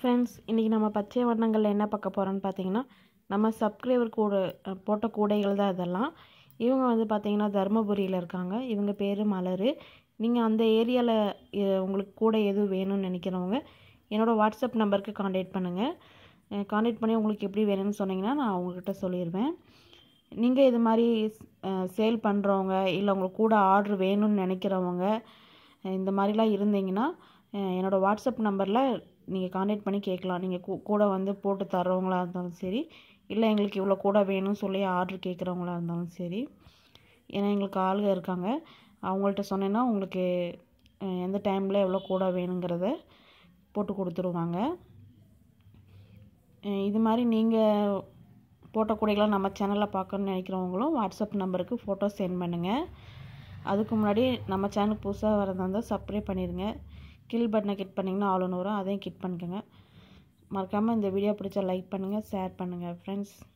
friends இன்றைக்கி நம்ம பச்சை வண்ணங்களில் என்ன பார்க்க போகிறோன்னு பார்த்தீங்கன்னா நம்ம சப்ஸ்கிரைபர் கூட அஹ், போட்ட கூடைகள் தான் இதெல்லாம் இவங்க வந்து பார்த்தீங்கன்னா தருமபுரியில் இருக்காங்க இவங்க பேர் மலர் நீங்கள் அந்த ஏரியாவில் உங்களுக்கு கூடை எதுவும் வேணும்னு நினைக்கிறவங்க என்னோடய வாட்ஸ்அப் நம்பருக்கு காண்டாக்ட் பண்ணுங்கள் காண்டாக்ட் பண்ணி உங்களுக்கு எப்படி வேணும்னு சொன்னீங்கன்னா நான் அவங்கக்கிட்ட சொல்லிடுவேன் நீங்கள் இது மாதிரி சேல் பண்ணுறவங்க இல்லை உங்களுக்கு கூட ஆர்டர் வேணும்னு நினைக்கிறவங்க அஹ் இந்த மாதிரிலாம் இருந்தீங்கன்னா அஹ் என்னோட வாட்ஸ்அப் நம்பரில் நீங்கள் காண்டாக்ட் பண்ணி கேட்கலாம் நீங்கள் கூ கூட வந்து போட்டு தர்றவங்களா இருந்தாலும் சரி இல்லை எங்களுக்கு இவ்வளோ கூட வேணும்னு சொல்லி ஆர்டர் கேட்குறவங்களா இருந்தாலும் சரி ஏன்னா எங்களுக்கு ஆளுங்க இருக்காங்க அவங்கள்ட்ட சொன்னேன்னா உங்களுக்கு அஹ் எந்த டைமில் எவ்வளோ கூட வேணுங்கிறத போட்டு கொடுத்துருவாங்க அஹ் இது மாதிரி நீங்கள் போட்ட கூடைகளை நம்ம சேனலில் பார்க்கணுன்னு நினைக்கிறவங்களும் வாட்ஸ்அப் நம்பருக்கு ஃபோட்டோ சென்ட் பண்ணுங்கள் அதுக்கு முன்னாடி நம்ம சேனல் புதுசாக வரதா இருந்தால் சப்ஸ்கிரைப் பண்ணிடுங்க கில் பட்டனை கிட் பண்ணிங்கன்னா ஆல் ஒன்று வரும் அதையும் கிட் பண்ணிக்கோங்க மறக்காமல் இந்த வீடியோ பிடிச்சா லைக் பண்ணுங்கள் ஷேர் பண்ணுங்கள் ஃப்ரெண்ட்ஸ்